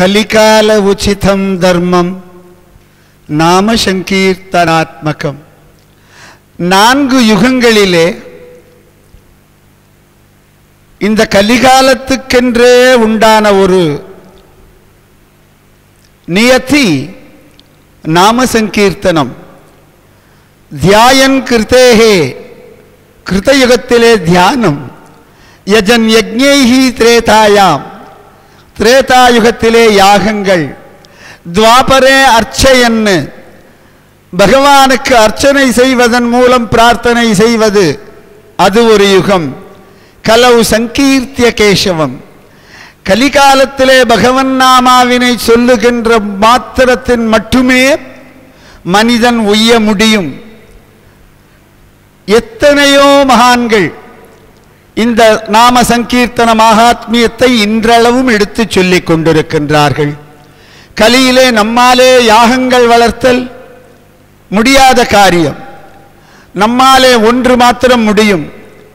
கலிகால உச்சிதம் தர்மம் நாம சங்கீர்த்தனாத்மகம் நான்கு யுகங்களிலே இந்த கலிகாலத்துக்கென்றே உண்டான ஒரு நியத்தி நாம சங்கீர்த்தனம் தியாயன் கிருத்தேகே கிருத்தயுகத்திலே தியானம் யஜன் யஜ்ஞைஹி திரேதாயாம் திரேதாயுகத்திலே யாகங்கள் துவாபரே அர்ச்சையன்னு பகவானுக்கு அர்ச்சனை செய்வதன் மூலம் பிரார்த்தனை செய்வது அது ஒரு யுகம் கலவு சங்கீர்த்திய கேசவம் கலிகாலத்திலே பகவன் நாமாவினை சொல்லுகின்ற மாத்திரத்தின் மட்டுமே மனிதன் உய்ய முடியும் எத்தனையோ மகான்கள் இந்த நாம சங்கீர்த்தன மகாத்மியத்தை இன்றளவும் எடுத்துச் சொல்லிக் கொண்டிருக்கின்றார்கள் கலியிலே நம்மாலே யாகங்கள் வளர்த்தல் முடியாத காரியம் நம்மாலே ஒன்று மாத்திரம் முடியும்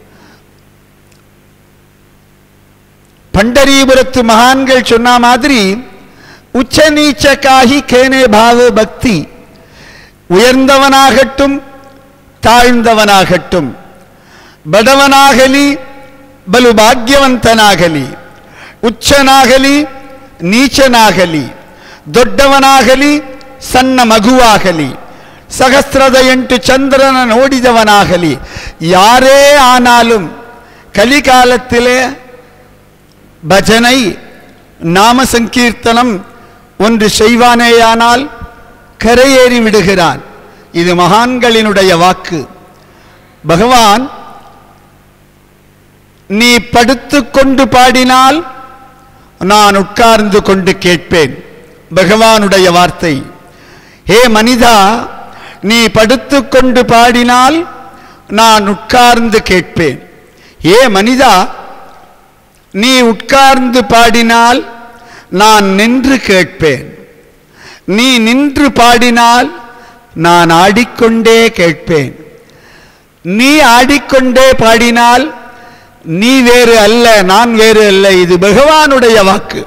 பண்டரீபுரத்து மகான்கள் சொன்ன மாதிரி உச்ச நீச்ச காகி கேனே பாவ பக்தி உயர்ந்தவனாகட்டும் தாழ்ந்தவனாகட்டும் ಬಡವನಾಗಲಿ ಬಲು ಭಾಗ್ಯವಂತನಾಗಲಿ ಉಚ್ಚನಾಗಲಿ ನೀಚನಾಗಲಿ ದೊಡ್ಡವನಾಗಲಿ ಸಣ್ಣ ಮಗುವಾಗಲಿ ಸಹಸ್ರದ ಎಂಟು ಚಂದ್ರನ ನೋಡಿದವನಾಗಲಿ ಯಾರೇ ಆನಾலும் கலிகாலத்திலே பஜனை நாம சங்கீர்த்தனம் ஒன்று செய்வானேயானால் கரையேறி விடுகிறான் இது மகான்களினுடைய வாக்கு பகவான் நீ படுத்துக்கொண்டு பாடினால் நான் உட்கார்ந்து கொண்டு கேட்பேன் பகவானுடைய வார்த்தை ஹே மனிதா நீ படுத்துக்கொண்டு பாடினால் நான் உட்கார்ந்து கேட்பேன் ஏ மனிதா நீ உட்கார்ந்து பாடினால் நான் நின்று கேட்பேன் நீ நின்று பாடினால் நான் ஆடிக்கொண்டே கேட்பேன் நீ ஆடிக்கொண்டே பாடினால் நீ வேறு அல்ல நான் வேறு அல்ல இது பகவானுடைய வாக்கு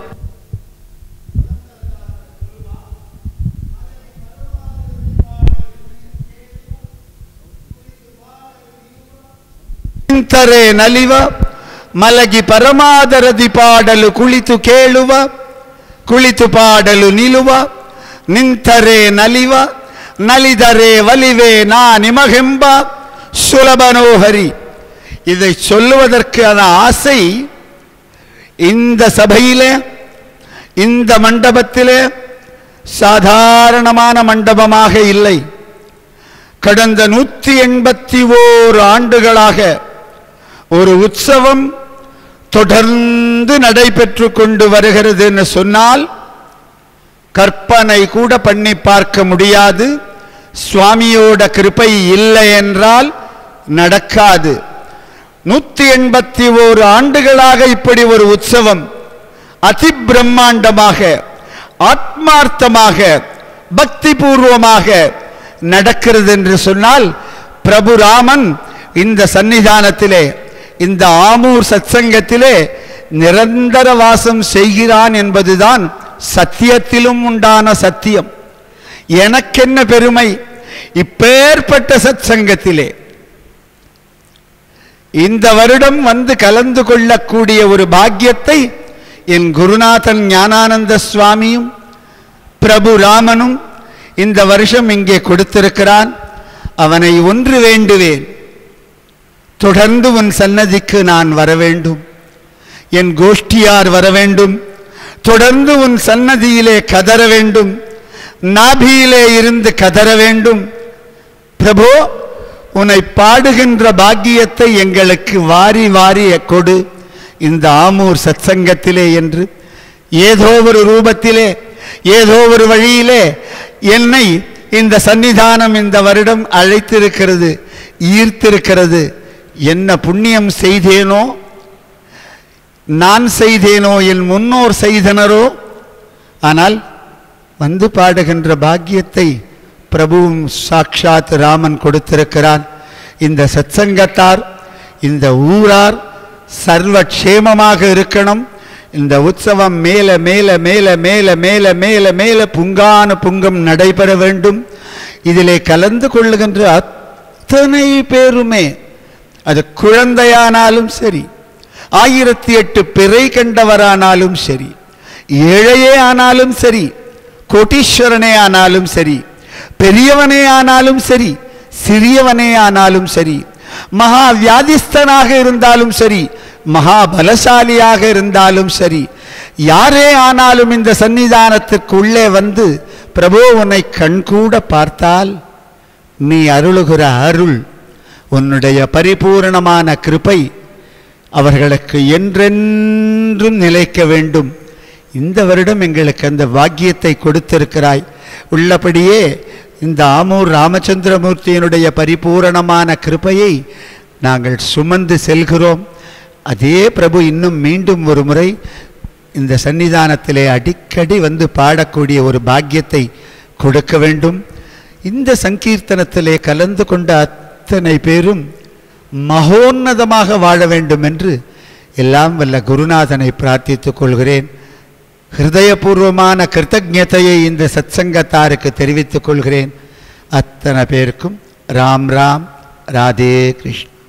ನಿಂತರೆ ನಲಿವ ಮಲಗಿ ಪರಮಾದರದಿ ಪಾಡಲು ಕುಳಿತು ಕೇಳುವ ಕುಳಿತು ಪಾಡಲು ನಿಲುವ ನಿಂತರೆ ನಲಿವ ನಲಿದರೆ ಒಲಿವೆ ನಾ ನಿಮಗೆಂಬ சுலபனோஹரி இதை சொல்லுவதற்கான ஆசை இந்த சபையிலே இந்த மண்டபத்திலே சாதாரணமான மண்டபமாக இல்லை கடந்த நூற்றி எண்பத்தி ஓர் ஆண்டுகளாக ஒரு உற்சவம் தொடர்ந்து நடைபெற்று கொண்டு வருகிறது என்று சொன்னால் கற்பனை கூட பண்ணி பார்க்க முடியாது சுவாமியோட கிருபை இல்லை என்றால் நடக்காது நூத்தி எண்பத்தி ஓரு ஆண்டுகளாக இப்படி ஒரு உற்சவம் அதி பிரம்மாண்டமாக ஆத்மார்த்தமாக பக்தி பூர்வமாக நடக்கிறது என்று சொன்னால் பிரபு ராமன் இந்த சன்னிதானத்திலே இந்த ஆமூர் சத்சங்கத்திலே நிரந்தர வாசம் செய்கிறான் என்பதுதான் சத்தியத்திலும் உண்டான சத்தியம் எனக்கென்ன பெருமை இப்பேற்பட்ட சத்சங்கத்திலே இந்த வருடம் வந்து கலந்து கொள்ளக்கூடிய ஒரு பாக்கியத்தை என் குருநாதன் ஞானானந்த சுவாமியும் பிரபு ராமனும் இந்த வருஷம் இங்கே கொடுத்திருக்கிறான் அவனை ஒன்று வேண்டுவேன் தொடர்ந்து உன் சன்னதிக்கு நான் வர வேண்டும் என் கோஷ்டியார் வர வேண்டும் தொடர்ந்து உன் சன்னதியிலே கதற வேண்டும் நாபியிலே இருந்து கதற வேண்டும் பிரபு உன்னை பாடுகின்ற பாக்கியத்தை எங்களுக்கு வாரி வாரி கொடு இந்த ஆமூர் சத்சங்கத்திலே என்று ஏதோ ஒரு ரூபத்திலே ஏதோ ஒரு வழியிலே என்னை இந்த சன்னிதானம் இந்த வருடம் அழைத்திருக்கிறது ஈர்த்திருக்கிறது என்ன புண்ணியம் செய்தேனோ நான் செய்தேனோ என் முன்னோர் செய்தனரோ ஆனால் வந்து பாடுகின்ற பாக்கியத்தை பிரபுவும் சாக்ஷாத் ராமன் கொடுத்திருக்கிறான் இந்த சத்சங்கத்தார் இந்த ஊரார் சர்வ க்ஷேமமாக இருக்கணும் இந்த உற்சவம் மேல மேல மேல மேல மேல மேல மேல புங்கான புங்கம் நடைபெற வேண்டும் இதிலே கலந்து கொள்ளுகின்ற அத்தனை பேருமே அது குழந்தையானாலும் சரி ஆயிரத்தி எட்டு பிறை கண்டவரானாலும் சரி ஏழையே ஆனாலும் சரி கோட்டீஸ்வரனே ஆனாலும் சரி பெரியவனே ஆனாலும் சரி சிறியவனே ஆனாலும் சரி மகா வியாதிஸ்தனாக இருந்தாலும் சரி மகா பலசாலியாக இருந்தாலும் சரி யாரே ஆனாலும் இந்த சன்னிதானத்திற்கு உள்ளே வந்து பிரபு உன்னை கண்கூட பார்த்தால் நீ அருளுகிற அருள் உன்னுடைய பரிபூரணமான கிருபை அவர்களுக்கு என்றென்றும் நிலைக்க வேண்டும் இந்த வருடம் எங்களுக்கு அந்த பாக்கியத்தை கொடுத்திருக்கிறாய் உள்ளபடியே இந்த ஆமூர் ராமச்சந்திரமூர்த்தியினுடைய பரிபூரணமான கிருபையை நாங்கள் சுமந்து செல்கிறோம் அதே பிரபு இன்னும் மீண்டும் ஒரு முறை இந்த சன்னிதானத்திலே அடிக்கடி வந்து பாடக்கூடிய ஒரு பாக்கியத்தை கொடுக்க வேண்டும் இந்த சங்கீர்த்தனத்திலே கலந்து கொண்ட அத்தனை பேரும் மகோன்னதமாக வாழ வேண்டும் என்று எல்லாம் வல்ல குருநாதனை பிரார்த்தித்துக் கொள்கிறேன் ஹிருதயபூர்வமான கிருத்தஜதையை இந்த சத்சங்கத்தாருக்கு தெரிவித்துக் கொள்கிறேன் அத்தனை பேருக்கும் ராம் ராம் ராதே கிருஷ்ண